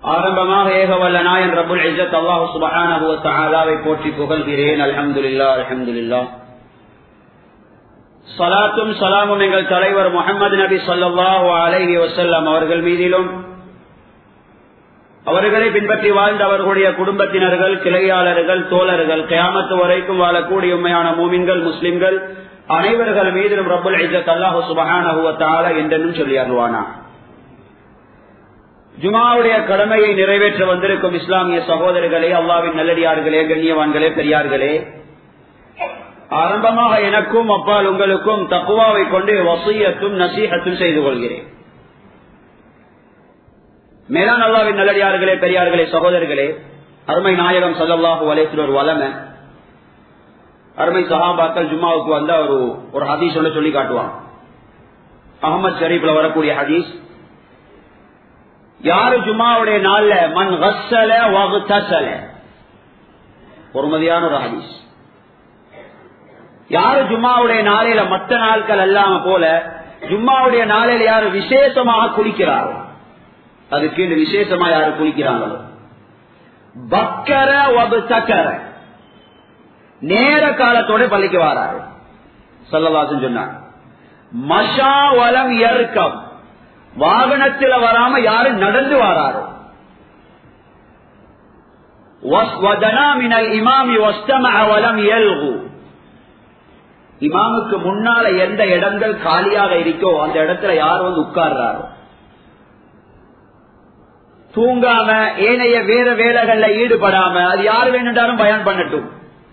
ஆரம்பமாக ஏகவல்ல நாயன் ரபுல் இஜத் அல்லாஹு சுபஹானஹு தஆலாவை போற்றி புகழ்கிறேன் அல்ஹம்துலில்லாஹ் அல்ஹம்துலில்லாஹ் சலாத்தும் சலாமும் எங்கள் தலைவர் முகமது நபி ஸல்லல்லாஹு அலைஹி வஸல்லம் அவர்கள் மீதிலும் அவர்களை பின்பற்றி வாழ்ந்த அவர்களுடைய குடும்பத்தினர்கள் கிளையாளர்கள் தோழர்கள் கியாமத்து வரைக்கும் வாழக்கூடிய உண்மையான மூமின்கள் முஸ்லிம்கள் அனைவர்கள் மீதிலும் ரபுல் இஜத் அல்லாஹு சுபஹானஹு தஆலா என்றென்னும் சொல்லி அருள்வானா ஜுமாவுடைய கடமையை நிறைவேற்ற வந்திருக்கும் இஸ்லாமிய சகோதரர்களே அல்லாவின் நல்லடியார்களே கண்ணியவான்களே பெரியார்களே ஆரம்பமாக எனக்கும் அப்பால் உங்களுக்கும் தக்குவாவை கொண்டு வசீயத்தும் நசீகத்தும் செய்து கொள்கிறேன் மேலான் அல்லாவின் நல்லடியார்களே பெரியார்களே சகோதரர்களே அருமை நாயகம் சல்லாஹு வலேசில் ஒரு வளமை அருமை சஹாபாக்கள் ஜும்மாவுக்கு வந்தா ஒரு ஒரு ஹதீஸ் ஒன்று சொல்லி காட்டுவாங்க அகமது ஷரீப்ல வரக்கூடிய ஹதீஸ் யாரு ஜுமாவுடைய நாள்ல மண் வசல வகுத்தசல பொறுமதியான ஒரு ஹதீஸ் யாரு ஜும்மாவுடைய நாளையில மற்ற நாட்கள் அல்லாம போல ஜும்மாவுடைய நாளையில யாரு விசேஷமாக குளிக்கிறாரோ அதுக்கு இந்த விசேஷமா யாரு குளிக்கிறாங்களோ பக்கர வபு சக்கர நேர காலத்தோட பள்ளிக்கு வாராரு சொல்லவாசன் சொன்னாங்க மஷா வலம் எருக்கம் வாகனத்தில் வராம யாரு நடந்து வாராரோ இமாமுக்கு முன்னால எந்த இடங்கள் காலியாக இருக்கோ அந்த இடத்துல யார் வந்து உட்கார்றாரோ தூங்காம ஏனைய வேற வேலைகள்ல ஈடுபடாம அது யார் வேணுன்றாலும் பயன் பண்ணட்டும்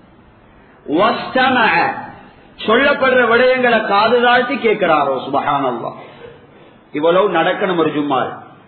சொல்லப்படுற விடயங்களை காது தாழ்த்தி கேட்கிறாரோ சுபகானல்லா இவ்வளவு நடக்கணும் ஒரு ஜும்மால்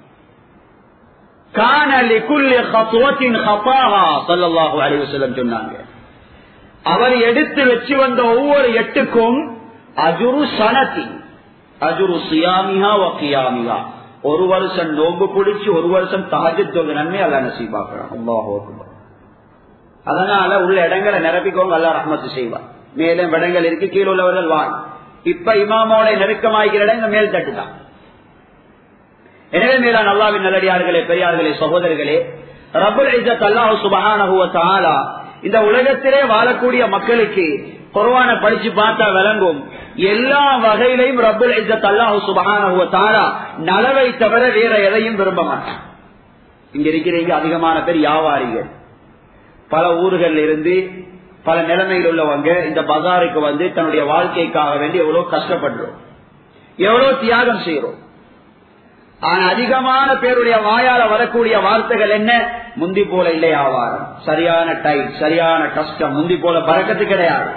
சொன்னாங்க அவர் எடுத்து வச்சு வந்த ஒவ்வொரு எட்டுக்கும் அஜுரு சனத்தி அஜுரு சியாமிகா வக்கியாமிகா ஒரு வருஷம் நோம்பு பிடிச்சு ஒரு வருஷம் தாஜத்தோங்க நன்மை அல்ல நசீபாக்குறான் அல்லாஹோ அதனால உள்ள இடங்களை நிரப்பிக்கோங்க அல்லா ரஹமத்து செய்வார் மேலும் இடங்கள் இருக்கு கீழே உள்ளவர்கள் வாங்க இப்ப இமாமோட நெருக்கமாகிற இடம் மேல் தட்டுதான் எனவே மேலான அல்லாவின் நல்லடியார்களே பெரியார்களே சகோதரர்களே ரபுல் இஜத் அல்லாஹு சுபஹான இந்த உலகத்திலே வாழக்கூடிய மக்களுக்கு குரவான படிச்சு பார்த்தா விளங்கும் எல்லா வகையிலையும் ரபுல் இஜத் அல்லாஹு சுபஹான நலவை தவிர வேற எதையும் விரும்ப மாட்டான் இங்க இருக்கிறீங்க அதிகமான பேர் வியாபாரிகள் பல ஊர்கள் இருந்து பல நிலைமையில் உள்ளவங்க இந்த பஜாருக்கு வந்து தன்னுடைய வாழ்க்கைக்காக வேண்டி எவ்வளவு கஷ்டப்படுறோம் எவ்வளவு தியாகம் செய்யறோம் ஆனா அதிகமான பேருடைய வாயால வரக்கூடிய வார்த்தைகள் என்ன முந்தி போல இல்லை ஆவாரம் சரியான டைட் சரியான கஷ்டம் முந்தி போல பறக்கத்து கிடையாது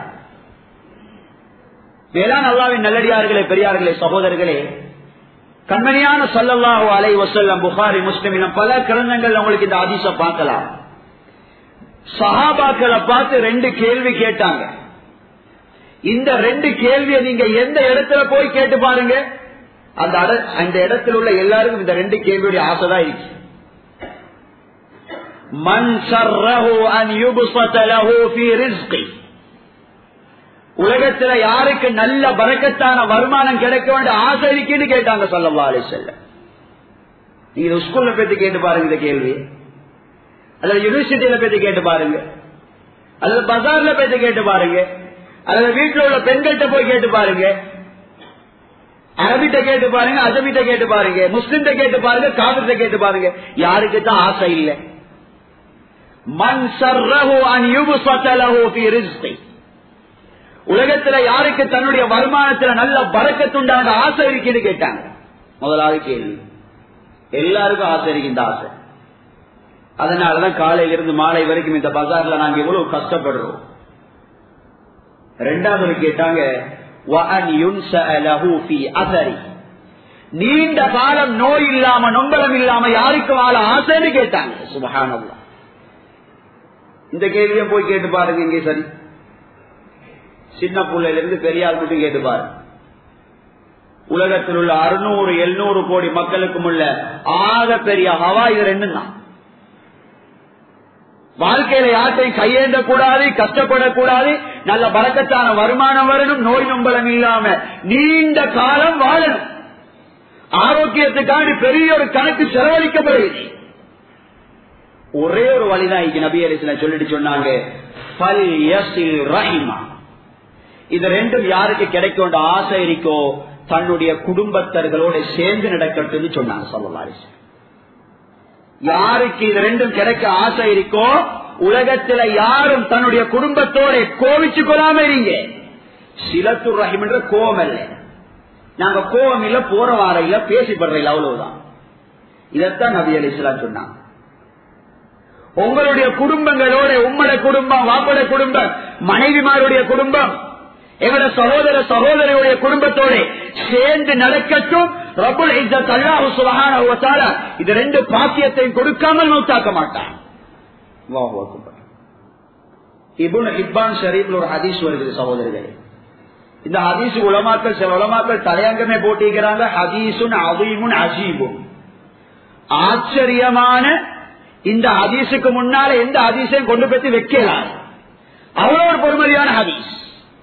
வேளாண் அல்லாவின் நல்லடியார்களே பெரியார்களே சகோதரர்களே கண்மணியான சல்லல்லாஹு அலை வசல்லம் புகாரி முஸ்லிமினம் பல கிரந்தங்கள் உங்களுக்கு இந்த அதிச பார்க்கலாம் சஹாபாக்களை பார்த்து ரெண்டு கேள்வி கேட்டாங்க இந்த ரெண்டு கேள்வியை நீங்க எந்த இடத்துல போய் கேட்டு பாருங்க அந்த அந்த இடத்தில் உள்ள எல்லாருக்கும் இந்த ரெண்டு கேள்வியுடைய ஆசைதான் இருக்கு மண் உலகத்துல யாருக்கு நல்ல பறக்கத்தான வருமானம் கிடைக்க வேண்டிய ஆசை இருக்குன்னு கேட்டாங்க சொல்லவா அலை செல்ல நீங்க ஸ்கூல்ல பத்தி கேட்டு பாருங்க இந்த கேள்வி அல்லது யூனிவர்சிட்டியில பத்தி கேட்டு பாருங்க அல்லது பஜார்ல பத்தி கேட்டு பாருங்க அல்லது வீட்டுல உள்ள பெண்கள்கிட்ட போய் கேட்டு பாருங்க அரபிட்ட கேட்டு பாருங்க அஜமிட்ட கேட்டு பாருங்க முஸ்லிம்கிட்ட கேட்டு பாருங்க காவிரிட்ட கேட்டு பாருங்க யாருக்கு தான் ஆசை இல்லை மண் சர்ரஹு உலகத்துல யாருக்கு தன்னுடைய வருமானத்துல நல்ல பறக்கத்துண்டான ஆசை இருக்குன்னு கேட்டாங்க முதலாவது கேள்வி எல்லாருக்கும் ஆசை இருக்கு இந்த ஆசை அதனாலதான் காலையில இருந்து மாலை வரைக்கும் இந்த பஜார்ல நாங்க எவ்வளவு கஷ்டப்படுறோம் ரெண்டாவது கேட்டாங்க நீண்ட காலம் நோய் இல்லாம நொம்பலம் இல்லாம யாருக்கு வாழ ஆசைன்னு கேட்டாங்க சுபகானல்லா இந்த கேள்வியை போய் கேட்டு பாருங்க இங்கே சரி சின்ன பிள்ளையில இருந்து பெரியார் மட்டும் கேட்டு பாருங்க உலகத்தில் உள்ள அறுநூறு எழுநூறு கோடி மக்களுக்கும் உள்ள ஆக பெரிய ஹவா இது ரெண்டு தான் வாழ்க்கையில யார்த்தையும் கையேந்த கூடாது கஷ்டப்படக்கூடாது நல்ல பறக்கத்தான வருமானம் வரணும் நோய் நம்பலம் இல்லாம நீண்ட காலம் வாழணும் ஆரோக்கியத்துக்காண்டி பெரிய ஒரு கணக்கு செலவழிக்கப்படுகிறது ஒரே ஒரு வழிதான் இங்க நபி அலிஸ்லாம் சொல்லிட்டு சொன்னாங்க "ஃபல் யஸில் ரஹிமா." இது ரெண்டும் யாருக்கு கிடைக்கும் ஆசை இருக்கோ தன்னுடைய குடும்பத்தர்களோட சேர்ந்து நடக்கட்டும்னு சொன்னாங்க சொல்லலாம் யாருக்கு இது ரெண்டும் கிடைக்க ஆசை இருக்கோ உலகத்துல யாரும் தன்னுடைய குடும்பத்தோட கோவிச்சு கொள்ளாம இருங்க சிலத்துர் ரஹிம் என்ற கோவம் அல்ல நாங்க கோவம் இல்ல போற வார இல்ல பேசிப்படுற இல்ல அவ்வளவுதான் இதத்தான் நபி அலிஸ்லாம் சொன்னாங்க உங்களுடைய குடும்பங்களோட உம்மட குடும்பம் வாப்பட குடும்பம் மனைவிமாருடைய குடும்பம் எங்களோட சகோதர சகோதரியுடைய குடும்பத்தோட சேர்ந்து நடக்கட்டும் ரபுல் இஸ்ஸத் அல்லாஹ் சுப்ஹானஹு வ தஆலா இது ரெண்டு பாக்கியத்தையும் கொடுக்காமல் மௌத்தாக்க மாட்டான் அல்லாஹு அக்பர் இப்னு ஹிப்பான் ஷரீஃப்ல ஒரு ஹதீஸ் வருது சகோதரர்களே இந்த ஹதீஸ் உலமாக்கள் சில உலமாக்கள் தலையங்கமே போட்டிருக்கிறாங்க ஹதீசுன் அவீமுன் அஜீபும் ஆச்சரியமான இந்த ஹதீஸுக்கு முன்னால எந்த ஹதீஸையும் கொண்டு போய் வைக்கலாம் அவ்வளவு ஒரு பொறுமதியான ஹதீஸ்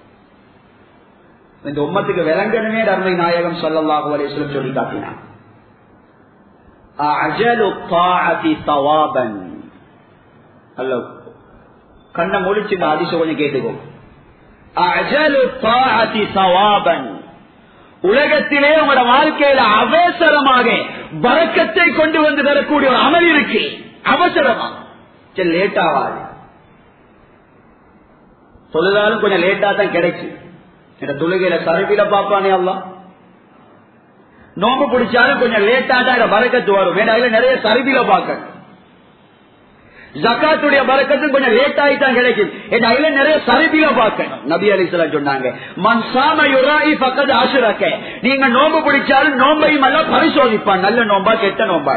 இந்த உம்மத்துக்கு விளங்கணுமே அருமை நாயகம் சொல்லல்லாஹு அலைஹி சொல்லி காட்டினான் அஜலு தாஅதி தவாபன் அல்ல கண்ணை முடிச்சு இந்த ஹதீஸ கொஞ்சம் கேட்டுக்கோ அஜலு தாஅதி தவாபன் உலகத்திலே உங்களோட வாழ்க்கையில அவசரமாக வரக்கத்தை கொண்டு வந்து தரக்கூடிய ஒரு அமல் இருக்கு அவசரமா சரி லேட்டாவாது தொழுதாலும் கொஞ்சம் லேட்டா தான் கிடைக்கும் இந்த தொழுகையில சரபில பாப்பானே அல்லா நோம்பு பிடிச்சாலும் கொஞ்சம் லேட்டா தான் வரக்கத்து வரும் வேண்டாம் இதுல நிறைய சரபில பார்க்கணும் ஜக்காத்துடைய பறக்கத்தும் கொஞ்சம் லேட் ஆகி தான் கிடைக்கும் ஏன்னா இதுல நிறைய சரிபில பார்க்கணும் நபி அலிஸ்லாம் சொன்னாங்க மன்சாம யுராயி பக்கத்து ஆசுராக்க நீங்க நோம்பு பிடிச்சாலும் நோம்பையும் எல்லாம் பரிசோதிப்பான் நல்ல நோம்பா கெட்ட நோம்பா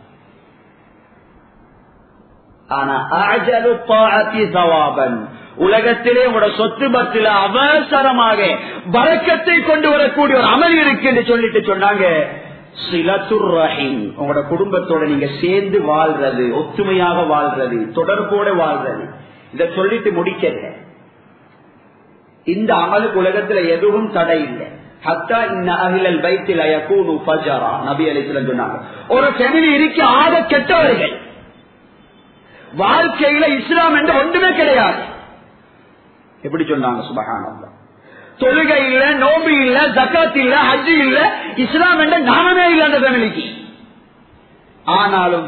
ஆனா அஜலு தாஅத்தி சவாபன் உலகத்திலே உங்களோட சொத்து பத்துல அவசரமாக பறக்கத்தை கொண்டு வரக்கூடிய ஒரு அமல் இருக்கு என்று சொல்லிட்டு சொன்னாங்க சிலத்துர் ரஹீம் உங்களோட குடும்பத்தோட நீங்க சேர்ந்து வாழ்றது ஒத்துமையாக வாழ்றது தொடர்போட வாழ்றது இத சொல்லிட்டு முடிக்கல இந்த அமலுக்கு உலகத்துல எதுவும் தடை இல்லை ஹத்தா இந்த அகிலல் பைத்தில் அயக்கூனு ஃபஜரா நபி அலிஸ்லம் சொன்னாங்க ஒரு ஃபெமிலி இருக்க ஆக கெட்டவர்கள் வாழ்க்கையில இஸ்லாம் என்று ஒன்றுமே கிடையாது எப்படி சொன்னாங்க சுபகானந்தா தொழுகை இல்ல நோம்பு இல்ல ஜக்காத் இல்ல ஹஜ் இல்ல இஸ்லாம் என்ற நாமமே இல்ல அந்த ஃபேமிலிக்கு ஆனாலும்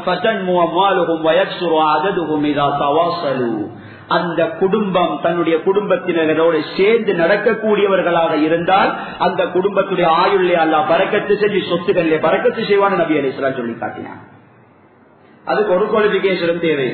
அந்த குடும்பம் தன்னுடைய குடும்பத்தினரோடு சேர்ந்து நடக்கக்கூடியவர்களாக இருந்தால் அந்த குடும்பத்துடைய ஆயுள்ளே அல்ல பறக்கத்து செஞ்சு சொத்துக்களே பறக்கத்து செய்வான்னு நபி அலி சொல்லி காட்டினான் அதுக்கு ஒரு குவாலிபிகேஷனும் தேவை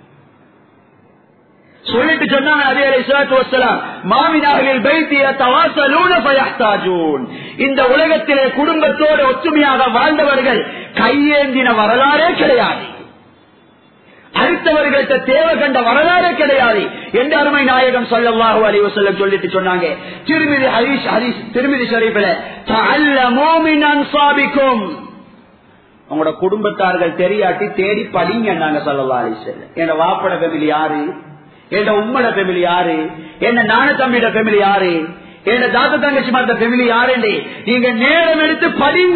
சொல்லிட்டு சொன்னாங்க அதே அலைஹிஸ்ஸலாத்து வஸ்ஸலாம் மாமினாகளில் பைத்திய தவாசலூன ஃபயஹ்தாஜூன் இந்த உலகத்திலே குடும்பத்தோடு ஒற்றுமையாக வாழ்ந்தவர்கள் கையேந்தின வரலாறே கிடையாது அடுத்தவர்கள்ட்ட தேவை கண்ட வரலாறே கிடையாது என்ற அருமை நாயகம் சொல்லல்லாஹு அலைஹி வஸல்லம் சொல்லிட்டு சொன்னாங்க திருமிதி ஹதீஸ் ஹதீஸ் திருமிதி ஷரீஃபில் தஅல்லமூ மின் அன்சாபிக்கும் உங்களோட குடும்பத்தார்கள் தெரியாட்டி தேடி படிங்க நாங்க சொல்லலாம் அலிசல்ல என் வாப்பட ஃபேமிலி யாரு என் உம்மட ஃபேமிலி யாரு என்ன நான தம்பியோட ஃபேமிலி யாரு என் தாத்த தங்கச்சி மாத்த ஃபேமிலி யாருன்னு நீங்க நேரம் எடுத்து படிங்க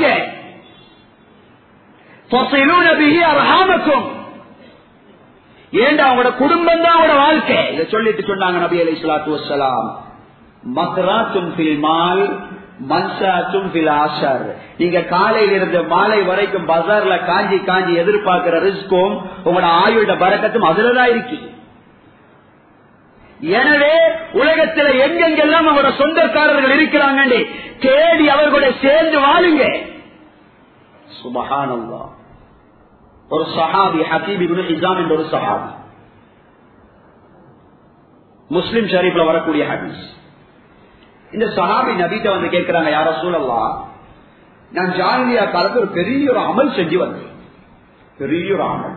அரஹாமக்கும் ஏண்டா அவங்களோட குடும்பம் தான் அவங்களோட வாழ்க்கை இதை சொல்லிட்டு சொன்னாங்க நபி அலி சலாத்து வசலாம் மக்ராத்தும் ஃபில் மால் மன்சாத்தும் ஃபில் ஆஷர் நீங்க காலையில இருந்து மாலை வரைக்கும் பஜார்ல காஞ்சி காஞ்சி எதிர்பார்க்கிற ரிஸ்கும் உங்களோட ஆயுட பறக்கத்தும் அதுலதான் இருக்கு எனவே உலகத்துல எங்கெங்கெல்லாம் அவரோட சொந்தக்காரர்கள் இருக்கிறாங்க தேடி அவர்களோட சேர்ந்து வாழுங்க சுபஹானல்லா ஒரு சஹாபி ஹபீப் இப்னு இசாம் என்ற ஒரு சஹாபி முஸ்லிம் ஷரீஃப்ல வரக்கூடிய ஹதீஸ் இந்த சஹாபி நபிட்ட வந்து கேட்கிறாங்க யார சூழல்லா நான் ஜாலியா காலத்து ஒரு பெரிய ஒரு அமல் செஞ்சு வந்தேன் பெரிய ஒரு அமல்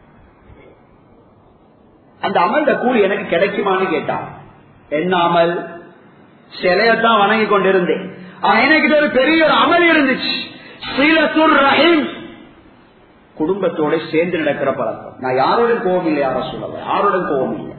அந்த அமல்த கூலி எனக்கு கிடைக்குமான்னு கேட்டான் என்ன அமல் சிலையத்தான் வணங்கி கொண்டிருந்தேன் எனக்கு ஒரு பெரிய ஒரு அமல் இருந்துச்சு ஸ்ரீலத்துர் ரஹீம் குடும்பத்தோட சேர்ந்து நடக்கிற பழக்கம் நான் யாரோடும் கோபம் இல்லை யார சொல்லல யாரோடும் கோபம் இல்லை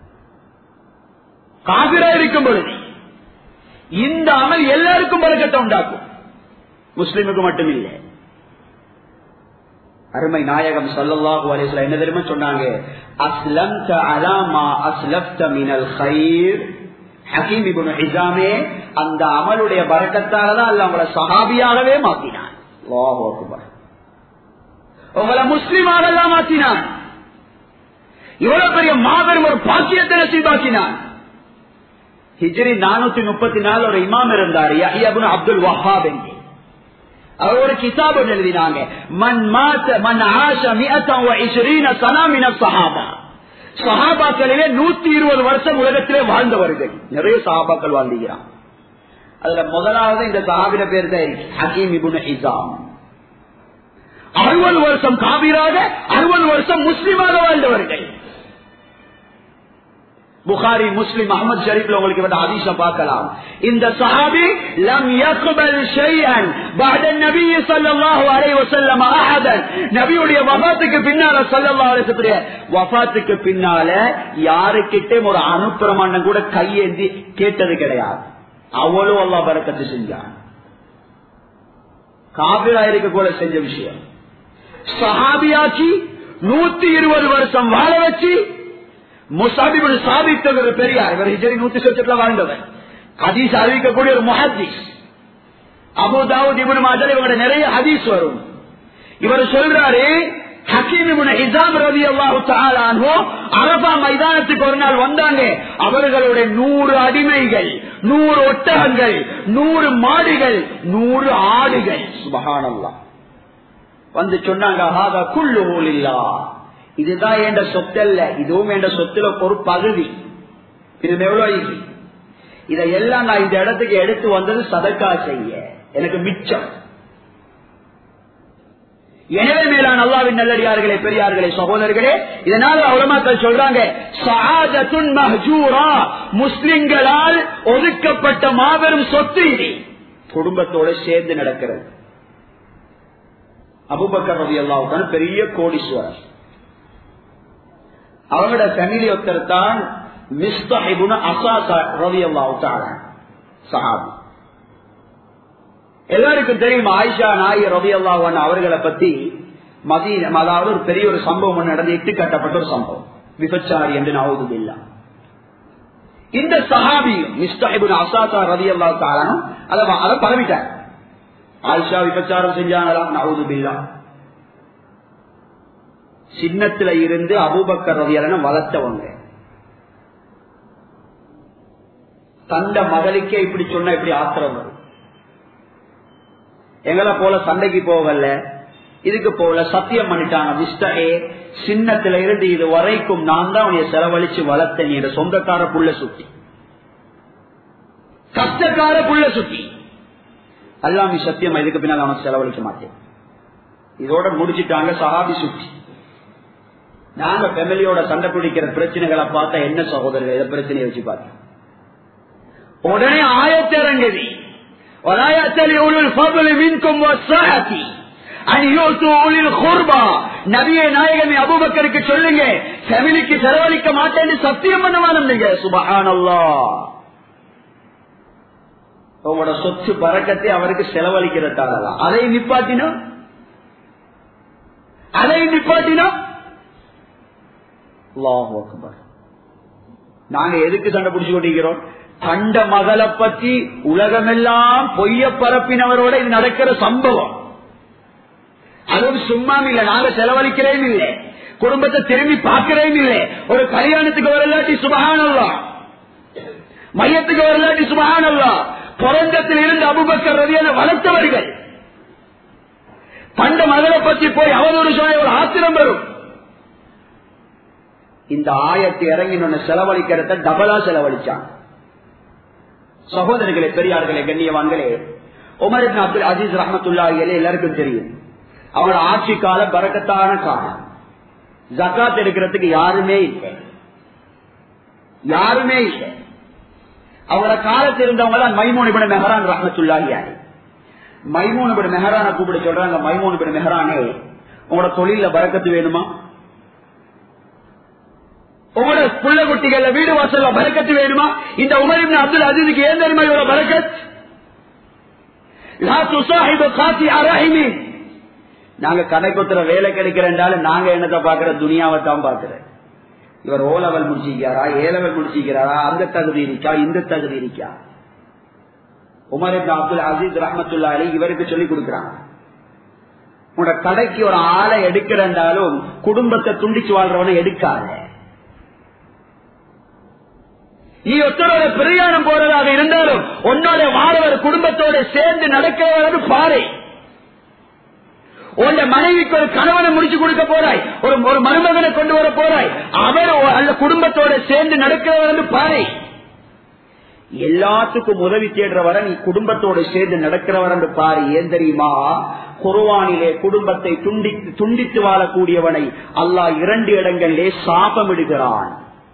காவிரா இருக்கும் பொழுது இந்த அமல் எல்லாருக்கும் பழக்கத்தை உண்டாக்கும் முஸ்லிமுக்கு மட்டும் இல்லை அருமை நாயகம் சல்லல்லாஹு அலைஹி வஸல்லம் என்ன தெரியுமா சொன்னாங்க அஸ்லம்த அலாமா அஸ்லப்த மினல் கைர் ஹக்கீம் இப்னு ஹிசாமே அந்த அமலுடைய பரக்கத்தால தான் அல்ல உங்களை சஹாபியாகவே மாத்தினான் அல்லாஹு அக்பர் உங்களை முஸ்லிமாக எல்லாம் மாத்தினான் இவ்வளவு பெரிய மாபெரும் ஒரு பாக்கியத்தை நசீபாக்கினான் ஹிஜ்ரி நானூத்தி முப்பத்தி நாலு ஒரு இமாம் இருந்தார் யஹ்யபுன் அப்துல் வஹாப் என்று அவர் ஒரு கிதாப் ஒன்று எழுதினாங்க மன் மாத்த மன் ஆஷ மிஅத்தம் வ இஸ்ரீன சனா மின சஹாபா சஹாபாக்களிலே நூத்தி இருபது வருஷம் உலகத்திலே வாழ்ந்தவர்கள் நிறைய சஹாபாக்கள் வாழ்ந்துகிறான் அதுல முதலாவது இந்த சஹாபின பேர் தான் இருக்கு ஹக்கீம் இபுன் இசாம் அறுபது வருஷம் காபிராக அறுபது வருஷம் முஸ்லிமாக வாழ்ந்தவர்கள் புகாரி முஸ்லிம் அஹமது ஷரீப்ல உங்களுக்கு வந்து ஹதீஸ பார்க்கலாம் இந்த சஹாபி லம் யக்பல் ஷைஅன் بعد النبي صلى الله عليه وسلم احدا நபியுடைய வஃபாத்துக்கு பின்னால ஸல்லல்லாஹு அலைஹி வஸல்லம் வஃபாத்துக்கு பின்னால யாருக்கிட்ட ஒரு அனுப்பிரமாண்டம் கூட கையேந்தி கேட்டது கிடையாது அவ்வளவு அல்லாஹ் பரக்கத்து செஞ்சான் காபிரா இருக்க கூட செஞ்ச விஷயம் சஹாபியாக்கி நூத்தி இருபது வருஷம் வாழ வச்சு முசாபிபுல் சாபித்தவர் பெரியார் இவர் ஹிஜரி நூத்தி சொச்சத்துல வாழ்ந்தவர் ஹதீஸ் அறிவிக்கக்கூடிய ஒரு முஹதீஸ் அபுதாவுத் இவனு மாதிரி இவங்க நிறைய ஹதீஸ் வரும் இவர் சொல்றாரு ஹக்கீம் இப்னு ஹிசாம் ரலியல்லாஹு தஆலா அன்ஹு அரபா மைதானத்துக்கு ஒரு நாள் வந்தாங்க அவர்களுடைய நூறு அடிமைகள் நூறு ஒட்டகங்கள் நூறு மாடுகள் நூறு ஆடுகள் சுபஹானல்லாஹ் வந்து சொன்னாங்க ஹாதா குல்லு இல்லா இதுதான் என்ற சொத்தல்ல இதுவும் என்ற சொத்துல ஒரு பகுதி இது எவ்வளவு ஈஸி இதையெல்லாம் நான் இந்த இடத்துக்கு எடுத்து வந்தது சதக்கா செய்ய எனக்கு மிச்சம் எனவே மேலான அல்லாவின் நல்லடியார்களே பெரியார்களே சகோதரர்களே இதனால உலமாக்கள் சொல்றாங்க சஹாதத்துன் மஹ்ஜூரா முஸ்லிம்களால் ஒதுக்கப்பட்ட மாபெரும் சொத்து இது குடும்பத்தோட சேர்ந்து நடக்கிறது அபுபக்கர் ரவி அல்லாவுக்கான பெரிய கோடீஸ்வரர் அவங்களோட ஃபேமிலி ஒருத்தர் தான் மிஸ்தஹிபுன அசாசா ரவி அல்லாவுக்கான சஹாபி எல்லாருக்கும் தெரியும் ஆயிஷா நாய் ரவி அல்லாஹான் அவர்களை பத்தி மதிய அதாவது ஒரு பெரிய ஒரு சம்பவம் ஒன்று நடந்து இட்டு கட்டப்பட்ட ஒரு சம்பவம் விபச்சாரி என்று நாவது இல்லா இந்த சஹாபியும் மிஸ்தஹிபுன் அசாசா ரவி அல்லாஹ் தாரானும் அதை அதை பரவிட்டார் ஆயிஷா விபச்சாரம் செஞ்சாங்களாம் நவுது பில்லா சின்னத்துல இருந்து அபூபக்கர் ரவியலன வளர்த்தவங்க தந்த மகளுக்கே இப்படி சொன்னா இப்படி ஆத்திரம் வரும் எங்களை போல சண்டைக்கு போகல இதுக்கு போகல சத்தியம் பண்ணிட்டாங்க மிஸ்டே சின்னத்துல இருந்து இது வரைக்கும் நான் தான் உனைய செலவழிச்சு வளர்த்தேன் என்ற சொந்தக்கார புள்ள சுத்தி கஷ்டக்கார புள்ள சுத்தி அல்லாமி சத்தியம் இதுக்கு பின்னால் அவனுக்கு செலவழிக்க மாட்டேன் இதோட முடிச்சிட்டாங்க சஹாபி சுத்தி நாங்க ஃபேமிலியோட சண்டை பிடிக்கிற பிரச்சனைகளை பார்த்தா என்ன சகோதரர்கள் இதை பிரச்சனையை வச்சு பார்த்தோம் உடனே ஆயத்திறங்குது நபிய நாயகமே அபுபக்கருக்கு சொல்லுங்க ஃபேமிலிக்கு செலவழிக்க மாட்டேன்னு சத்தியம் பண்ணுவானும் நீங்க சுபஹானல்லா உங்களோட சொத்து பறக்கத்தை அவருக்கு செலவழிக்கிறதால அதை நிப்பாட்டினா அதை நிப்பாட்டினா நாங்க எதுக்கு சண்டை பிடிச்சு கொண்டிருக்கிறோம் கண்ட மகளை பத்தி உலகமெல்லாம் பொய்ய பரப்பினவரோட இது நடக்கிற சம்பவம் அதுவும் சும்மா இல்ல நாங்க செலவழிக்கிறேன் இல்லை குடும்பத்தை திரும்பி பார்க்கிறேன் இல்லை ஒரு கல்யாணத்துக்கு வரலாட்டி சுபகானல்லா மையத்துக்கு வரலாட்டி சுபகானல்லா பிறந்தத்தில் இருந்து அபுபக்கர் ரவியான வளர்த்தவர்கள் கண்ட மகளை பற்றி போய் அவதூறு சொன்ன ஒரு ஆத்திரம் வரும் இந்த ஆயத்தை இறங்கி செலவழிக்கிறத டபலா செலவழிச்சாங்க சகோதரர்களே பெரியார்களே கண்ணியவான்களே உமர் அப்துல் அஜீஸ் ரஹமத்துல்லாஹிலே எல்லாருக்கும் தெரியும் அவங்களோட ஆட்சி காலம் பறக்கத்தான காலம் ஜக்காத் எடுக்கிறதுக்கு யாருமே இல்லை யாருமே இல்லை அவங்களோட காலத்தில் இருந்தவங்க தான் மைமோனிபட மெஹரான் ரஹமத்துல்லாஹியாரி மைமோனிபட மெஹரான கூப்பிட சொல்றாங்க மைமோனிபட மெஹரானே உங்களோட தொழில பறக்கத்து வேணுமா உங்களோட புள்ள குட்டிகள்ல வீடு வாசல்ல பறக்கத்து வேணுமா இந்த உமரின் அப்துல் அஜீதுக்கு ஏன் தெரியுமா இவ்வளவு பறக்கத் நாங்க கடைக்குத்துற வேலை கிடைக்கிறேன்றாலும் நாங்க என்னத்தை பாக்குற துனியாவை தான் பாக்குறேன் இவர் ஓ லெவல் முடிச்சிருக்காரா ஏ லெவல் முடிச்சிருக்கிறாரா அந்த தகுதி இருக்கா இந்த தகுதி இருக்கா உமர் இப்னு அப்துல் அசீஸ் ரஹமத்துல்லா அலி இவருக்கு சொல்லி கொடுக்கிறாங்க உன்னோட கடைக்கு ஒரு ஆளை எடுக்கிறண்டாலும் குடும்பத்தை துண்டிச்சு வாழ்றவனை எடுக்காத நீ ஒருத்தரோட பிரயாணம் போறதாக இருந்தாலும் உன்னோட வாழவர் குடும்பத்தோட சேர்ந்து நடக்கிறவரது பாரு உன் மனைவிக்கு ஒரு கணவனை முடிச்சு கொடுக்க போறாய் ஒரு ஒரு மருமகனை கொண்டு வர போறாய் அவர் அந்த குடும்பத்தோட சேர்ந்து நடக்கிறவர் பாரு எல்லாத்துக்கும் உதவி தேடுறவர நீ குடும்பத்தோட சேர்ந்து நடக்கிறவர் என்று பாரு ஏன் தெரியுமா குருவானிலே குடும்பத்தை துண்டித்து துண்டித்து வாழக்கூடியவனை அல்லாஹ் இரண்டு இடங்களிலே சாபமிடுகிறான்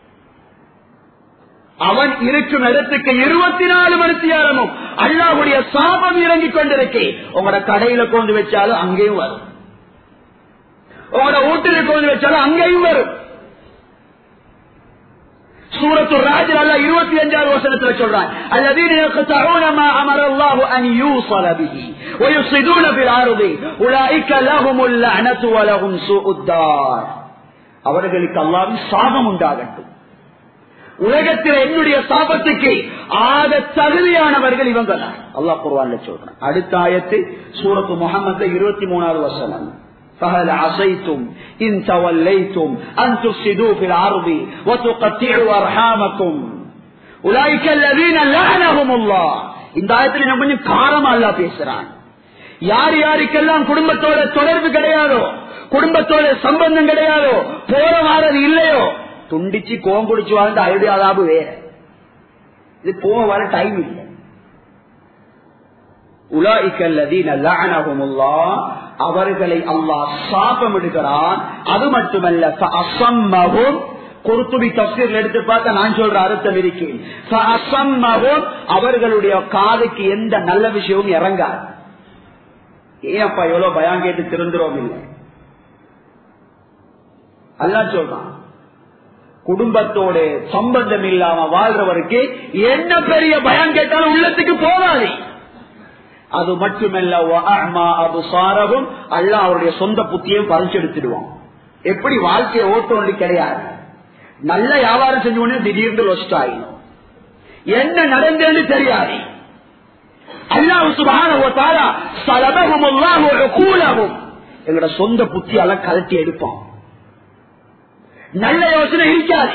அவன் இருக்கும் இடத்துக்கு இருபத்தி நாலு மணித்தியாரமும் அல்லாவுடைய சாபம் இறங்கிக் கொண்டிருக்கே உங்களோட கடையில கொண்டு வச்சாலும் அங்கேயும் வரும் உங்களோட வீட்டில கொண்டு வச்சாலும் அங்கேயும் வரும் சூரத்து ராஜில் அல்ல இருபத்தி அஞ்சாவது வசனத்துல சொல்றான் الذين يقطعون ما امر الله ان يوصل به ويفسدون في الارض اولئك لهم اللعنه ولهم سوء الدار அவர்களுக்கு அல்லாஹ்வின் சாபம் உண்டாகட்டும் உலகத்தில் என்னுடைய சாபத்துக்கு ஆக தகுதியானவர்கள் இவங்க அல்லாஹ் குர்வான்ல சொல்றான் அடுத்த ஆயத்து சூரத்து முகமது இருபத்தி மூணாவது வசனம் فهل عصيتم إن توليتم أن تفسدوا في الأرض وتقطعوا أرحامكم أولئك الذين لعنهم الله இந்த ஆயத்தில் நம்ம கொஞ்சம் காரமா அல்லா பேசுறான் யார் யாருக்கெல்லாம் குடும்பத்தோட தொடர்பு கிடையாதோ குடும்பத்தோட சம்பந்தம் கிடையாதோ போற வாரது இல்லையோ துண்டிச்சு கோங்குடிச்சு வாழ்ந்த அழுதாதாபு வேற இது போக வர டைம் இல்லை அவர்களை அல்லாஹ் சாபமிடுகிறான் அது மட்டுமல்ல குருத்துபி தப்சீர் எடுத்து பார்த்த நான் சொல்ற அர்த்தம் இருக்கேன் அவர்களுடைய காதுக்கு எந்த நல்ல விஷயமும் இறங்காது ஏன்ப்பா எவ்வளவு பயம் கேட்டு திருந்துறோம் இல்லை அல்லா சொல்றான் குடும்பத்தோட சம்பந்தம் இல்லாம வாழ்றவருக்கு என்ன பெரிய பயம் கேட்டாலும் உள்ளத்துக்கு போகாது அது மட்டுமல்ல அது சாரவும் அல்ல அவருடைய சொந்த புத்தியும் பறிச்செடுத்துடுவான் எப்படி வாழ்க்கையை ஓட்டு கிடையாது நல்ல வியாபாரம் செஞ்ச உடனே திடீர்னு லொஸ்ட் ஆகிடும் என்ன நடந்ததுன்னு தெரியாது அல்லாஹ் சுபான சலபகும் கூலகும் எங்களோட சொந்த புத்தியால கலட்டி எடுப்பான் நல்ல யோசனை இருக்காது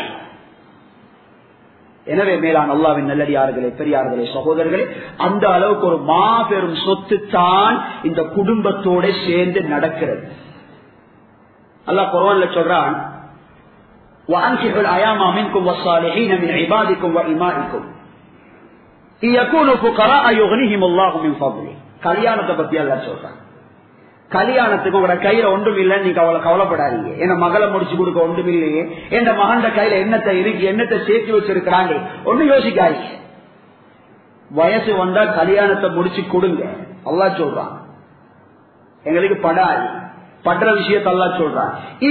எனவே மேலான அல்லாவின் நல்லடியார்களே பெரியார்களே சகோதரர்களே அந்த அளவுக்கு ஒரு மாபெரும் சொத்து தான் இந்த குடும்பத்தோட சேர்ந்து நடக்கிறது அல்லாஹ் குரவான்ல சொல்றான் وأنكحوا الأيام منكم والصالحين من عبادكم وإمائكم إن يكونوا فقراء يغنيهم الله من فضله கல்யாணத்தை பத்தி எல்லாம் சொல்றாங்க கல்யாணத்துக்கு உங்களோட கையில ஒன்றும் இல்லைன்னு நீங்க அவளை கவலைப்படாதீங்க என்ன மகளை முடிச்சு கொடுக்க ஒன்றும் இல்லையே என் மகன் கையில என்னத்தை இருக்கு என்னத்தை சேர்த்து வச்சிருக்கிறாங்க ஒன்னும் யோசிக்காதீங்க வயசு வந்தா கல்யாணத்தை முடிச்சு கொடுங்க அல்லா சொல்றான் எங்களுக்கு படாது படுற விஷயத்த அல்லா சொல்றான்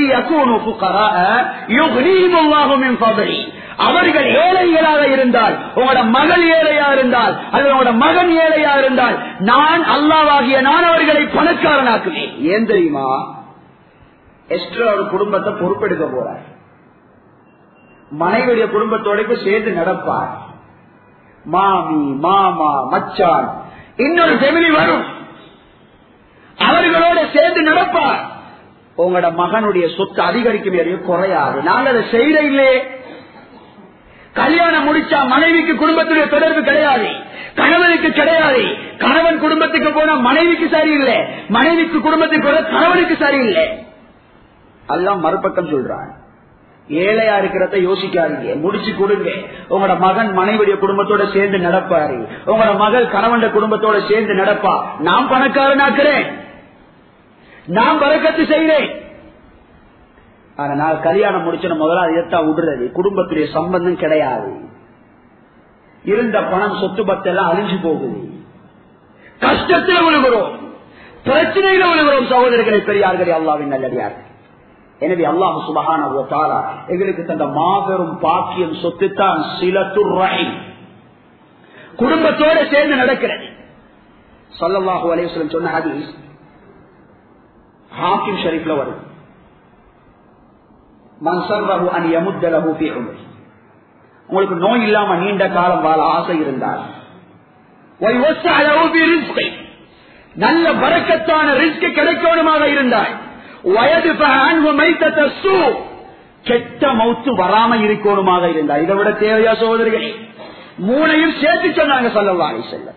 அவர்கள் ஏழைகளாக இருந்தால் உங்களோட மகள் ஏழையா இருந்தால் அல்லது உங்களோட மகன் ஏழையா இருந்தால் நான் அல்லாவாகிய நான் அவர்களை பணக்காரனாக்குவேன் ஏன் தெரியுமா எஸ்ட்ரா ஒரு குடும்பத்தை பொறுப்பெடுக்க போறார் மனைவியுடைய குடும்பத்தோட சேர்ந்து நடப்பார் மாமி மாமா மச்சான் இன்னொரு ஃபெமிலி வரும் அவர்களோட சேர்ந்து நடப்பார் உங்களோட மகனுடைய சொத்து அதிகரிக்கும் எதையும் குறையாது நாங்க அதை செய்த இல்லையே கல்யாணம் முடிச்சா மனைவிக்கு குடும்பத்துடைய தொடர்பு கிடையாது கணவனுக்கு கிடையாது கணவன் குடும்பத்துக்கு போனா மனைவிக்கு சரியில்லை மனைவிக்கு குடும்பத்துக்கு போனா கணவனுக்கு சரியில்லை எல்லாம் மறுபக்கம் சொல்றான் ஏழையா இருக்கிறத யோசிக்காதீங்க முடிச்சு கொடுங்க உங்களோட மகன் மனைவிடைய குடும்பத்தோட சேர்ந்து நடப்பாரு உங்களோட மகள் கணவன் குடும்பத்தோட சேர்ந்து நடப்பா நான் பணக்காரனாக்குறேன் நான் பறக்கத்து செய்கிறேன் ஆனா நான் கல்யாணம் முடிச்சன முதல்ல அதைத்தான் விடுறது குடும்பத்துடைய சம்பந்தம் கிடையாது இருந்த பணம் சொத்து பத்தெல்லாம் அழிஞ்சு போகுது கஷ்டத்தில் விழுகிறோம் பிரச்சனையில விழுகிறோம் சகோதரர்களை பெரியார்களே அல்லாவின் நல்லடியார்கள் எனவே அல்லாஹு சுபகான எங்களுக்கு தந்த மாபெரும் பாக்கியம் சொத்துத்தான் சில துறை குடும்பத்தோட சேர்ந்து நடக்கிறது சொல்லல்லாஹு அலேஸ்வரம் சொன்ன ஹதீஸ் ஹாக்கிம் ஷரீஃப்ல வரும் மன்சர்ரஹு அன் யமுத்தலஹு ஃபீ உம்ரி உங்களுக்கு நோய் இல்லாம நீண்ட காலம் வாழ ஆசை இருந்தால் وَيُوَسَّعْ لَهُ بِرِزْقِهِ நல்ல பறக்கத்தான ரிஸ்க் கிடைக்கணுமாக இருந்தால் வயதுஃப அன்ஹு மைத்தத ஸூ கெட்ட மௌத்து வராம இருக்கணுமாக இருந்தால் இதை விட தேவையா சகோதரிகளே மூணையும் சேர்த்து சொன்னாங்க ஸல்லல்லாஹு அலைஹி வஸல்லம்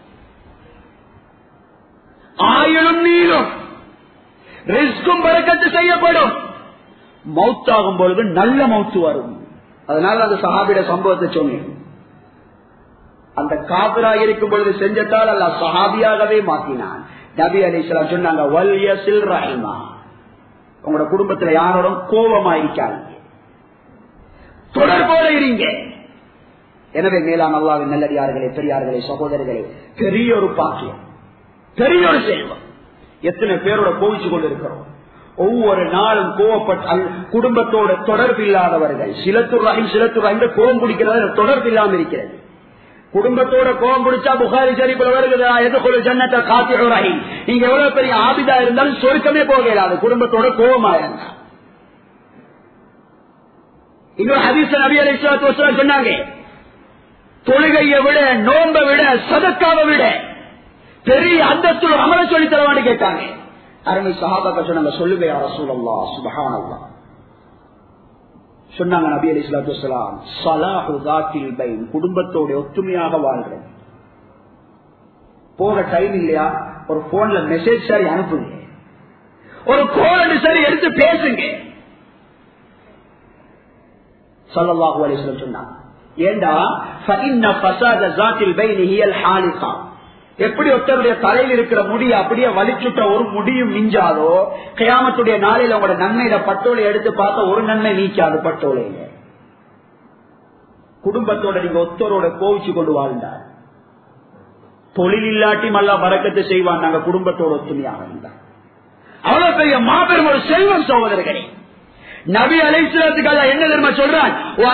ஆயுளும் நீளும் ரிஸ்கும் பறக்கத்து செய்யப்படும் மௌத்தாகும் பொழுது நல்ல மௌத்து வரும் அதனால அந்த சஹாபிட சம்பவத்தை சொன்னேன் அந்த காபிராக இருக்கும் பொழுது செஞ்சதால் அல்ல சஹாபியாகவே மாற்றினான் நபி அலி சொன்னாங்க வல்யசில் ரஹிமா உங்களோட குடும்பத்துல யாரோட கோபமா இருக்காதீங்க தொடர்போட இருங்க எனவே மேலாம் அல்லாவின் நல்லடியார்களே பெரியார்களே சகோதரர்களே பெரிய ஒரு பாக்கியம் பெரிய ஒரு செல்வம் எத்தனை பேரோட கோவிச்சு கொண்டிருக்கிறோம் ஒவ்வொரு நாளும் கோவப்பட்ட குடும்பத்தோட தொடர்பு இல்லாதவர்கள் சிலத்துர் ரஹிம் சிலத்துர் ரஹிம் கோபம் பிடிக்கிறது தொடர்பு இல்லாம இருக்கிறது குடும்பத்தோட கோபம் பிடிச்சா புகாரி ஷரீஃப்ல வருகிறதா எதுக்குள்ள ஜன்னத்தை காத்தி ரஹீம் நீங்க எவ்வளவு பெரிய ஆபிதா இருந்தாலும் சொருக்கமே போக இயலாது குடும்பத்தோட கோபமா இருந்தா இன்னொரு ஹதீஸ் நபி அலி சொன்னாங்க தொழுகையை விட நோம்ப விட சதக்காவை விட பெரிய அந்தஸ்து அமர சொல்லி தரவான்னு கேட்டாங்க அருமை சஹாபாக்க சொன்னாங்க சொல்லுங்க யார சூழல்லா சுபஹானல்லா சொன்னாங்க நபி அலி சலாத்துலாம் சலாஹுதாத்தில் பைன் குடும்பத்தோட ஒத்துமையாக வாழ்றது போக டைம் இல்லையா ஒரு போன்ல மெசேஜ் சரி அனுப்புங்க ஒரு கோல் சரி எடுத்து பேசுங்க சல்லாஹூ அலிஸ்லம் சொன்னாங்க ஏண்டா எப்படி ஒருத்தருடைய தலையில் இருக்கிற முடி அப்படியே வலிச்சுட்ட ஒரு முடியும் மிஞ்சாதோ கயாமத்துடைய நாளில் உங்களோட நன்மையில பட்டோலை எடுத்து பார்த்தா ஒரு நன்மை நீக்காது பட்டோலையில குடும்பத்தோட நீங்க ஒத்தரோட கோவிச்சு கொண்டு வாழ்ந்தார் தொழில் இல்லாட்டி மல்லா வரக்கத்தை செய்வான் நாங்க குடும்பத்தோட ஒத்துமையாக இருந்தார் அவ்வளவு பெரிய மாபெரும் ஒரு செல்வம் சகோதரர்களே நபி அலைசுலத்துக்கு என்ன தெரியுமா சொல்றான்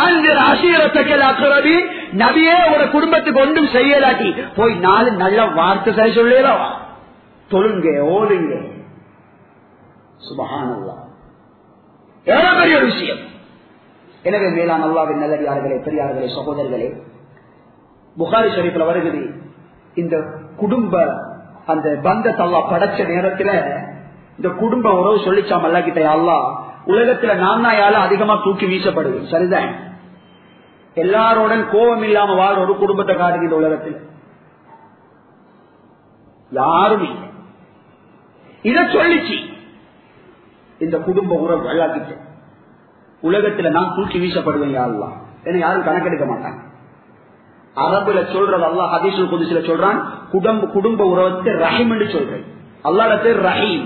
நபியே ஒரு குடும்பத்துக்கு ஒன்றும் செய்யலாட்டி போய் நாலு நல்ல வார்த்தை சரி சொல்லவா தொழுங்க ஓடுங்க சுபகானல்லா எவ்வளவு பெரிய ஒரு விஷயம் எனவே மேலான அல்லாவின் நல்லடியார்களே பெரியார்களே சகோதரர்களே புகாரி ஷரீஃப்ல வருகிறது இந்த குடும்ப அந்த பந்தத்தை அல்லா படைச்ச நேரத்துல இந்த குடும்ப உறவு சொல்லிச்சாம் அல்லா கிட்ட அல்லா உலகத்துல நான் நாயால அதிகமா தூக்கி வீசப்படுவேன் சரிதான் எல்லாரோடன் கோபம் இல்லாம வாழ ஒரு குடும்பத்தை காட்டுங்க இந்த உலகத்தில் யாரும் இல்லை இத சொல்லிச்சு இந்த குடும்ப உறவு எல்லாத்திட்ட உலகத்துல நான் தூக்கி வீசப்படுவேன் யாருலாம் ஏன்னா யாரும் கணக்கெடுக்க மாட்டாங்க அரபுல சொல்றது அல்லா ஹதீசுல் குதிசுல சொல்றான் குடும்ப குடும்ப உறவத்தை ரஹீம் என்று சொல்றேன் அல்லாட பேர் ரஹீம்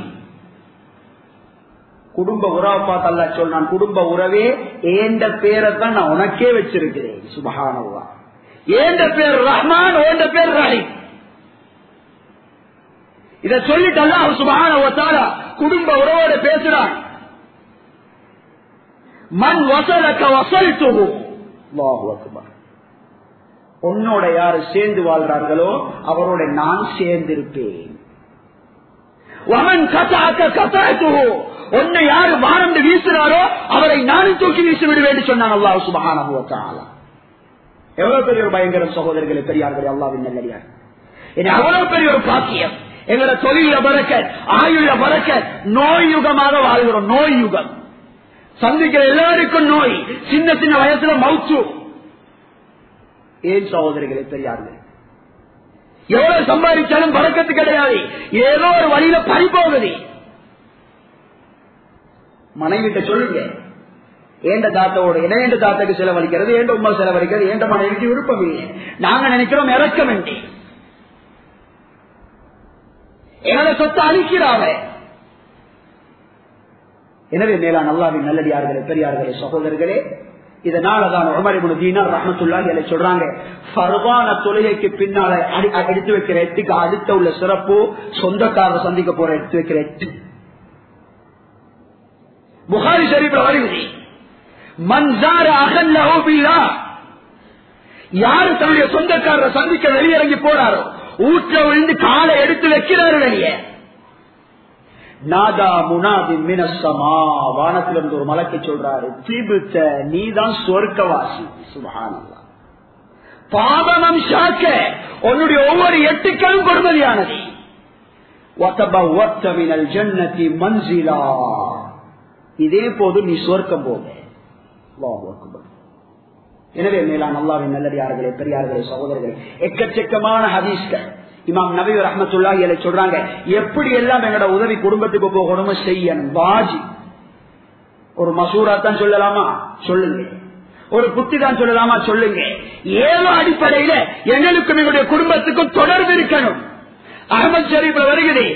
குடும்ப உறவை பார்த்து அல்ல சொல்றான் குடும்ப உறவே ஏண்ட பேரை தான் நான் உனக்கே வச்சிருக்கிறேன் சுபகானவா ஏண்ட பேர் ரஹ்மான் ஓண்ட பேர் ரஹீம் இத சொல்லிட்டு அல்லாஹ் சுபகானவத்தால குடும்ப உறவோட பேசுறான் மண் வசலக்க வசல் உன்னோட யாரு சேர்ந்து வாழ்றார்களோ அவரோட நான் சேர்ந்திருப்பேன் உன்னை யாரு வாரண்டு வீசுறாரோ அவரை நானும் தூக்கி வீசி விடுவேன் சொன்னான் அல்லாஹ் சுபகான எவ்வளவு பெரிய ஒரு பயங்கரம் சகோதரர்களே பெரியார்களே அல்லாவின் நல்லடியார் இது அவ்வளவு பெரிய ஒரு பாக்கியம் எங்களோட தொழில பறக்க ஆயுள பறக்க நோய் யுகமாக வாழ்கிறோம் நோய் யுகம் சந்திக்கிற எல்லாருக்கும் நோய் சின்ன சின்ன வயசுல மவுச்சு ஏன் சகோதரிகளே பெரியார்கள் எவ்வளவு சம்பாதிச்சாலும் பறக்கத்து கிடையாது ஏதோ ஒரு வழியில பறி போகுது மனைவிட்ட சொல்லுங்க ஏண்ட தாத்தோட ஏண்ட தாத்தாக்கு செலவழிக்கிறது ஏண்ட உமா செலவழிக்கிறது ஏண்ட மனைவிக்கு விருப்பம் இல்லை நாங்க நினைக்கிறோம் இறக்க வேண்டி எங்களை சொத்தை அழிக்கிறாவ எனவே மேலான அல்லாவின் நல்லடியார்களே பெரியார்களே சகோதரர்களே இதனாலதான் உமரிபுல் தீனார் ரஹமத்துல்லாஹி அலை சொல்றாங்க ஃபர்வான தொழுகைக்கு பின்னால எடுத்து வைக்கிற எட்டுக்கு அடுத்த உள்ள சிறப்பு சொந்தக்காரர் சந்திக்க போற எடுத்து வைக்கிற எட்டு புகாரி ஷரீப்ல வருகிறது மன்சார அகல்லா யாரு தன்னுடைய சொந்தக்காரரை சந்திக்க வெளியிறங்கி போறாரோ ஊற்ற விழுந்து காலை எடுத்து வைக்கிறாரு வெளியே நாதா முனாதி மினசமா வானத்திலிருந்து ஒரு மலக்கை சொல்றாரு தீபுத்த நீதான் சொர்க்கவாசி சுபஹானல்லா பாவனம் ஷாக்க உன்னுடைய ஒவ்வொரு எட்டுக்களும் கொடுமதியானது ஜன்னதி மன்சிலா இதே போது நீ சொர்க்கம் போக எனவே மேலான அல்லாவின் நல்லடியார்களே பெரியார்களே சகோதரர்களே எக்கச்சக்கமான ஹதீஸ்கள் இமாம் நபி ரஹமத்துல்லாஹி சொல்றாங்க எப்படி எல்லாம் எங்களோட உதவி குடும்பத்துக்கு போகணுமோ செய்யணும் வாஜி ஒரு மசூரா தான் சொல்லலாமா சொல்லுங்க ஒரு புத்தி தான் சொல்லலாமா சொல்லுங்க ஏதோ அடிப்படையில எங்களுக்கும் எங்களுடைய குடும்பத்துக்கும் தொடர்பு இருக்கணும் அகமது ஷரீப்ல வருகிறது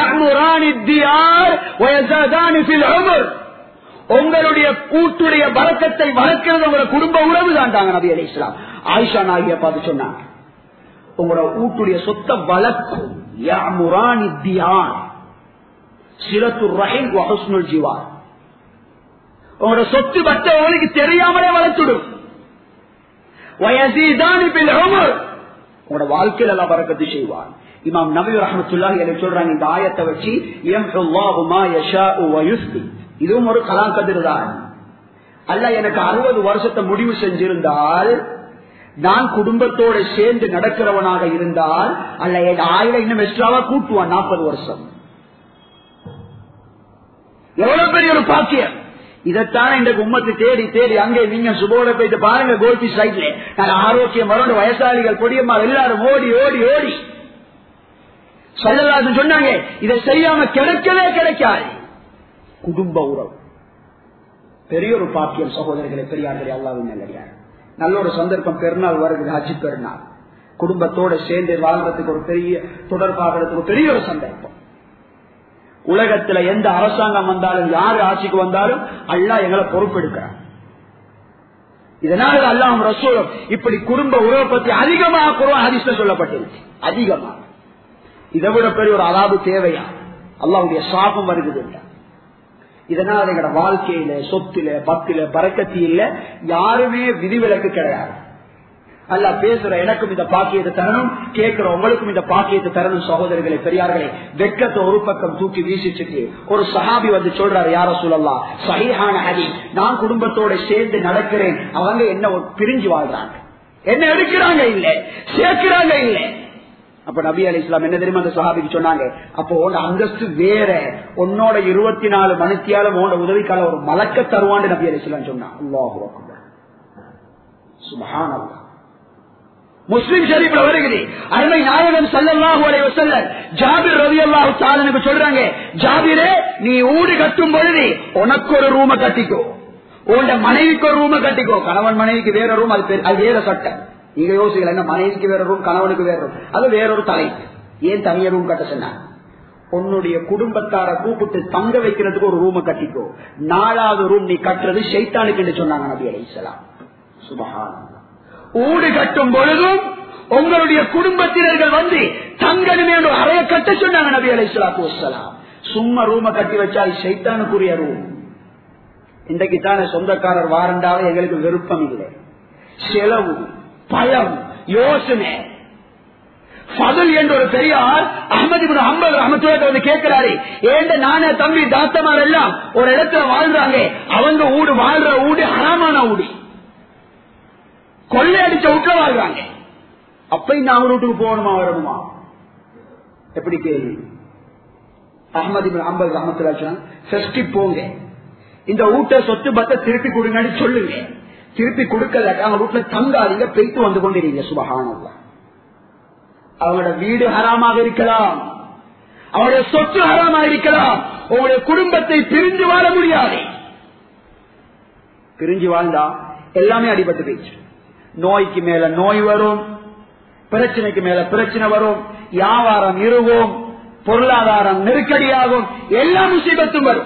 உங்களுடைய கூட்டுடைய பழக்கத்தை வளர்க்கிறது உங்களோட குடும்ப உறவு தான் நபி அலி இஸ்லாம் ஆயிஷா நாகிய பார்த்து சொன்னாங்க உங்களோட வீட்டுடைய சொத்தை வளர்க்கும் சிரத்து ரஹிம் வஹஸ்னுல் ஜிவார் உங்களோட சொத்து மற்றவங்களுக்கு தெரியாமலே வளர்த்துடும் உங்களோட வாழ்க்கையில எல்லாம் பறக்கத்து செய்வார் இமாம் நபி ரஹமத்துல்லாஹி எனக்கு சொல்றாங்க இந்த ஆயத்தை வச்சு இதுவும் ஒரு கலாம் கதிர் தான் அல்ல எனக்கு அறுபது வருஷத்தை முடிவு செஞ்சிருந்தால் நான் குடும்பத்தோட சேர்ந்து நடக்கிறவனாக இருந்தால் அல்ல என் ஆயிரம் இன்னும் எக்ஸ்ட்ராவா கூட்டுவான் நாற்பது வருஷம் எவ்வளவு பெரிய ஒரு பாக்கியம் இதைத்தானே இந்த உம்மத்து தேடி தேடி அங்கே நீங்க சுபோட போயிட்டு பாருங்க கோல்பி சைட்ல நான் ஆரோக்கியம் வரோண்டு வயசாளிகள் பொடியம்மா எல்லாரும் ஓடி ஓடி ஓடி சொல்லலாது சொன்னாங்க இதை செய்யாம கிடைக்கவே கிடைக்காது குடும்ப உறவு பெரிய ஒரு பாக்கியம் சகோதரர்களை பெரியார்களே அல்லாவின் நல்லடியார் நல்ல ஒரு சந்தர்ப்பம் பெருநாள் வருகிறது ஹஜ் பெருநாள் குடும்பத்தோட சேர்ந்து வாழ்றதுக்கு ஒரு பெரிய தொடர்பாகிறதுக்கு ஒரு பெரிய ஒரு சந்தர்ப்பம் உலகத்துல எந்த அரசாங்கம் வந்தாலும் யாரு ஆட்சிக்கு வந்தாலும் அல்லா எங்களை பொறுப்பெடுக்கிறார் இதனால அல்லாம் ரசூலம் இப்படி குடும்ப உறவை பத்தி அதிகமாக குருவா ஹரிச சொல்லப்பட்டிருக்கு அதிகமாக இதை விட பெரிய ஒரு அலாபு தேவையா அல்லாவுடைய சாபம் வருகிறது இதனால எங்களோட வாழ்க்கையில சொத்துல பத்தில பறக்கத்தியில யாருமே விதிவிலக்கு கிடையாது அல்ல பேசுற எனக்கும் இந்த பாக்கியத்தை தரணும் கேட்கிற உங்களுக்கும் இந்த பாக்கியத்தை தரணும் சகோதரர்களே பெரியார்களே வெக்கத்தை ஒரு பக்கம் தூக்கி வீசிச்சுட்டு ஒரு சஹாபி வந்து சொல்றாரு யார சொல்லலாம் சகிஹான ஹரி நான் குடும்பத்தோட சேர்ந்து நடக்கிறேன் அவங்க என்ன பிரிஞ்சு வாழ்றாங்க என்ன எடுக்கிறாங்க இல்ல சேர்க்கிறாங்க இல்ல அப்ப நபி அலி இஸ்லாம் என்ன தெரியுமா அந்த சஹாபிக்கு சொன்னாங்க அப்போ உன்னோட அந்தஸ்து வேற உன்னோட இருபத்தி நாலு மணித்தியாலும் உன்னோட உதவிக்கால ஒரு மலக்க தருவான்னு நபி அலி இஸ்லாம் சொன்னான் அல்லாஹு சுபஹான் அல்லா முஸ்லிம் ஷரீப்ல வருகிறது அருமை நாயகன் சல்லல்லாஹு அலைஹி வஸல்லம் ஜாபிர் ரலியல்லாஹு தஆலாவுக்கு சொல்றாங்க ஜாபிரே நீ ஊடு கட்டும் பொழுது உனக்கு ஒரு ரூம கட்டிக்கோ உன்ட மனைவிக்கு ஒரு ரூம கட்டிக்கோ கணவன் மனைவிக்கு வேற ரூம் அது அது வேற சட்டம் நீங்க யோசிக்கல என்ன மனைவிக்கு வேற ரூம் கணவனுக்கு வேற ரூம் அது வேறொரு தலை ஏன் தனிய ரூம் கட்ட சொன்னாங்க உன்னுடைய குடும்பத்தார கூப்பிட்டு தங்க வைக்கிறதுக்கு ஒரு ரூம கட்டிக்கோ நாலாவது ரூம் நீ கட்டுறது ஷைத்தானுக்கு சொன்னாங்க நபி அலிசலாம் சுபஹான் ஊடு கட்டும் பொழுதும் உங்களுடைய குடும்பத்தினர்கள் வந்து தங்கணுமே ஒரு அறைய கட்ட சொன்னாங்க நபி அலை சலாத்து வலாம் சும்மா ரூம கட்டி வச்சா சைத்தானுக்குரிய ரூம் இன்றைக்கு தானே சொந்தக்காரர் வாரண்டாவே எங்களுக்கு விருப்பம் இல்லை செலவு பயம் யோசனை ஃபதுல் என்ற ஒரு பெரியார் அகமது அம்பது அஹமத்துவத்தை வந்து கேட்கிறாரு ஏண்ட நானே தம்பி தாத்தமார் எல்லாம் ஒரு இடத்துல வாழ்றாங்க அவங்க ஊடு வாழ்ற ஊடு ஹராமான ஊடு கொள்ளையடிச்ச வீட்டுல வாழ்றாங்க அப்ப இந்த அவங்க வீட்டுக்கு போகணுமா வரணுமா எப்படி கேள்வி அகமது அம்பது அஹமத்துல போங்க இந்த வீட்டை சொத்து பத்த திருப்பி கொடுங்கன்னு சொல்லுங்க திருப்பி கொடுக்கல அவங்க வீட்டுல தங்காதீங்க பெய்த்து வந்து கொண்டிருங்க சுபகானல்ல அவங்களோட வீடு ஹராமாக இருக்கலாம் அவருடைய சொத்து ஹராமாக இருக்கலாம் உங்களுடைய குடும்பத்தை பிரிஞ்சு வாழ முடியாது பிரிஞ்சு வாழ்ந்தா எல்லாமே அடிபட்டு போயிடுச்சு நோய்க்கு மேல நோய் வரும் பிரச்சனைக்கு மேல பிரச்சனை வரும் வியாபாரம் இருவோம் பொருளாதாரம் நெருக்கடியாகும் எல்லா முசீபத்தும் வரும்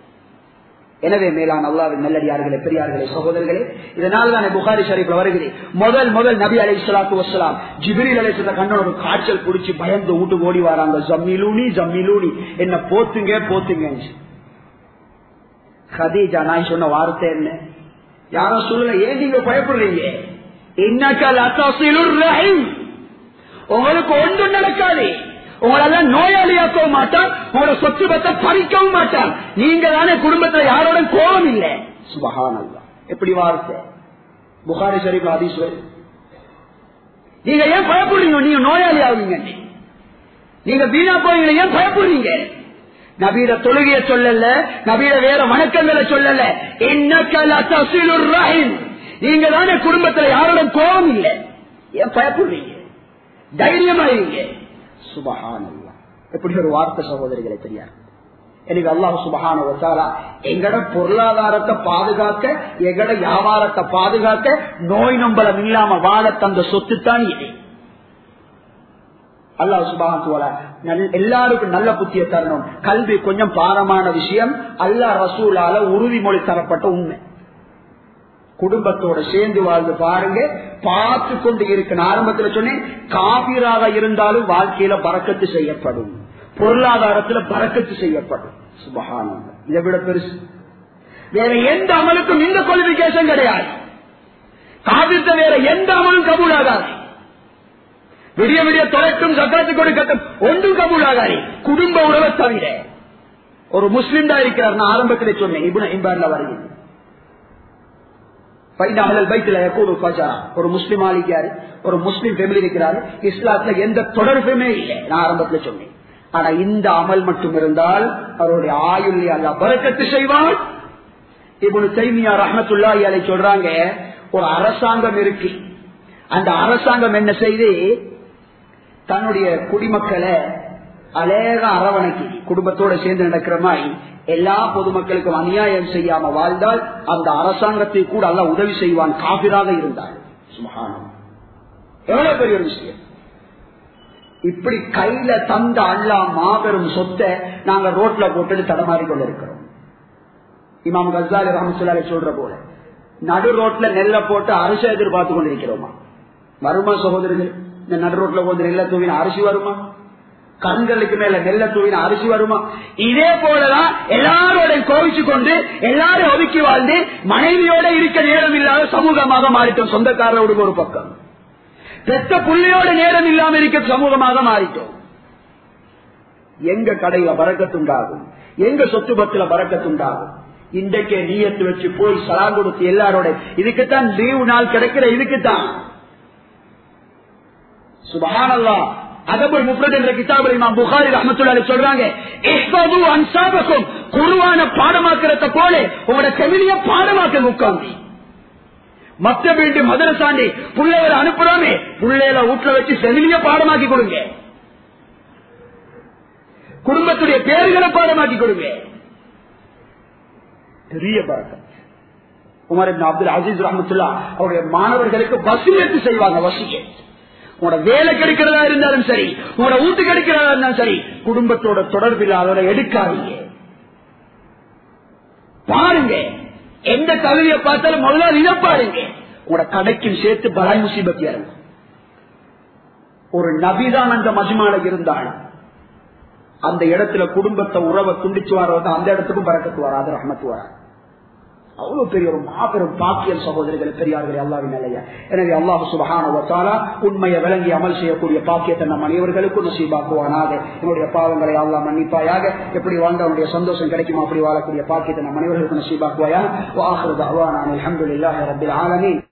எனவே மேலான அல்லாவின் நல்லடியார்களே பெரியார்களே சகோதரர்களே இதனால தான் புகாரி ஷரீப்ல வருகிறேன் முதல் முதல் நபி அலை சலாத்து வசலாம் ஜிபிரில் அலை கண்ணன் ஒரு காய்ச்சல் குடிச்சு பயந்து வீட்டு ஓடி வராங்க ஜம்மிலூனி ஜம்மிலூனி என்ன போத்துங்க போத்துங்க ஹதீஜா நான் சொன்ன வார்த்தை என்ன யாரும் சொல்லல ஏன் நீங்க பயப்படுறீங்க உங்களுக்கு ஒன்றும் நடக்காது உங்களெல்லாம் நோயாளியாக்கவும் மாட்டான் உங்களோட சொத்து பத்தை பறிக்கவும் மாட்டான் நீங்க தானே குடும்பத்துல யாரோட கோபம் இல்லை சுபகானல்லா எப்படி வார்த்தை புகாரி ஷரீப் ஆதீஸ்வர் நீங்க ஏன் பயப்படுறீங்க நீங்க நோயாளி ஆகுவீங்க நீங்க வீணா போவீங்க ஏன் பயப்படுறீங்க நபீர தொழுகைய சொல்லல நபீர வேற வணக்கங்களை சொல்லல என்ன நீங்க தானே குடும்பத்துல யாரோட கோபம் இல்லை ஏன் பயப்படுறீங்க தைரியமாயிருங்க சுபகானல்லா எப்படி ஒரு வார்த்தை சகோதரிகளை தெரியாது எனக்கு அல்லாஹ் சுபகான வச்சாலா எங்கட பொருளாதாரத்தை பாதுகாக்க எங்கட வியாபாரத்தை பாதுகாக்க நோய் நம்பலம் இல்லாம வாழ தந்த சொத்து தான் இது அல்லாஹ் சுபாத்துவல எல்லாருக்கும் நல்ல புத்திய தரணும் கல்வி கொஞ்சம் பாரமான விஷயம் அல்லா ரசூலால உறுதிமொழி தரப்பட்ட உண்மை குடும்பத்தோட சேர்ந்து வாழ்ந்து பாருங்க பார்த்து கொண்டு இருக்க ஆரம்பத்தில் சொன்னேன் காபீராக இருந்தாலும் வாழ்க்கையில பறக்கத்து செய்யப்படும் பொருளாதாரத்துல பறக்கத்து செய்யப்படும் சுபகானம் இதை விட பெருசு வேற எந்த அமலுக்கும் இந்த குவாலிபிகேஷன் கிடையாது காவித்த வேற எந்த அமலும் கபூலாகாது விடிய விடிய தொலைக்கும் சக்காத்து கொடுக்கட்டும் ஒன்றும் கபூலாகாது குடும்ப உறவை தவிர ஒரு முஸ்லீம் தான் இருக்கிறார் நான் ஆரம்பத்தில் சொன்னேன் இபுன இம்பார்ல வருகிறேன் ஒரு முஸ்லிம் ஆளிக்காரு ஒரு முஸ்லிம் ஃபேமிலி இருக்கிறாரு இஸ்லாத்துல எந்த தொடர்புமே இல்லை நான் ஆரம்பத்தில் சொன்னேன் ஆனா இந்த அமல் மட்டும் இருந்தால் அவருடைய ஆயுள் அல்ல பறக்கத்து செய்வான் இப்படி தைமியா ரஹமத்துல்லா அதை சொல்றாங்க ஒரு அரசாங்கம் இருக்கு அந்த அரசாங்கம் என்ன செய்து தன்னுடைய குடிமக்களை அலேக அரவணைக்கு குடும்பத்தோட சேர்ந்து நடக்கிற மாதிரி எல்லா பொதுமக்களுக்கும் அநியாயம் செய்யாம வாழ்ந்தால் அந்த அரசாங்கத்தை கூட அல்ல உதவி செய்வான் காபிராக இருந்தால் சுமகானம் எவ்வளவு பெரிய ஒரு விஷயம் இப்படி கையில தந்த அல்லா மாபெரும் சொத்தை நாங்க ரோட்ல போட்டு தடமாறி கொண்டிருக்கிறோம் இமாம் கசாலி ரஹமத்துல்லாலே சொல்ற போல நடு ரோட்ல நெல்ல போட்டு அரிசி எதிர்பார்த்து கொண்டிருக்கிறோமா வருமா சகோதரர்கள் இந்த நடு ரோட்ல போது நெல்ல தூவின அரிசி வருமா கண்களுக்கு மேல நெல்ல தூவின அரிசி வருமா இதே போலதான் எல்லாரோட கோவிச்சு கொண்டு எல்லாரும் ஒதுக்கி வாழ்ந்து மனைவியோட இருக்க நேரம் இல்லாத சமூகமாக மாறிட்டோம் சொந்தக்காரரோடு ஒரு பக்கம் பெத்த புள்ளையோட நேரம் இல்லாம இருக்க சமூகமாக மாறிட்டோம் எங்க கடையில பறக்கத்துண்டாகும் எங்க சொத்து பத்துல பறக்கத்துண்டாகும் இன்றைக்கே நீயத்து வச்சு போய் சலா கொடுத்து எல்லாரோட இதுக்குத்தான் லீவு நாள் கிடைக்கிற இதுக்குத்தான் சுபஹானல்லா அதபுல் முப்ரத் என்ற கிதாபுல் இமாம் புகாரி ரஹமத்துல்லாஹி சொல்றாங்க இஹ்ஃபது அன்சாபக்கும் குர்ஆன பாடமாக்குறத போல உங்களோட கெமிலிய பாடமாக்க உட்கார்ந்து மத்த வீட்டு மதரசாண்டி பிள்ளைகளை அனுப்புறாமே பிள்ளைகளை வீட்டுல வச்சு செவிலிய பாடமாக்கி கொடுங்க குடும்பத்துடைய பேர்களை பாடமாக்கி கொடுங்க பெரிய பழக்கம் உமர் அப்துல் அசீஸ் ரஹமத்துல்லா அவருடைய மாணவர்களுக்கு வசூலித்து செய்வாங்க வசிக்க உங்களோட வேலை கிடைக்கிறதா இருந்தாலும் சரி உங்களோட வீட்டு கிடைக்கிறதா இருந்தாலும் சரி குடும்பத்தோட தொடர்பில் அதோட எடுக்காதீங்க பாருங்க எந்த தகுதியை பார்த்தாலும் முதல்ல இதை பாருங்க உங்களோட கடைக்கும் சேர்த்து பலாய் முசீபத்தி இறங்கும் ஒரு நபிதான் அந்த மஜ்மான இருந்தால் அந்த இடத்துல குடும்பத்தை உறவை துண்டிச்சு வர்றது அந்த இடத்துக்கும் பறக்கத்து வராது ரஹமத்து வராது அவ்வளவு பெரிய ஒரு மாபெரும் பாக்கியம் சகோதரிகள் பெரியார்கள் அல்லாவின் நிலைய எனவே அல்லாஹு சுபகான உண்மையை விளங்கி அமல் செய்யக்கூடிய பாக்கியத்தை நம் அனைவர்களுக்கும் நசீபாக்குவானாக என்னுடைய பாவங்களை அல்லா மன்னிப்பாயாக எப்படி வாழ்ந்த அவனுடைய சந்தோஷம் கிடைக்குமா அப்படி வாழக்கூடிய பாக்கியத்தை நம் அனைவர்களுக்கும் நசீபாக்குவாயா வாஹர் அஹமதுல்லாஹி ரபில் ஆலமீன்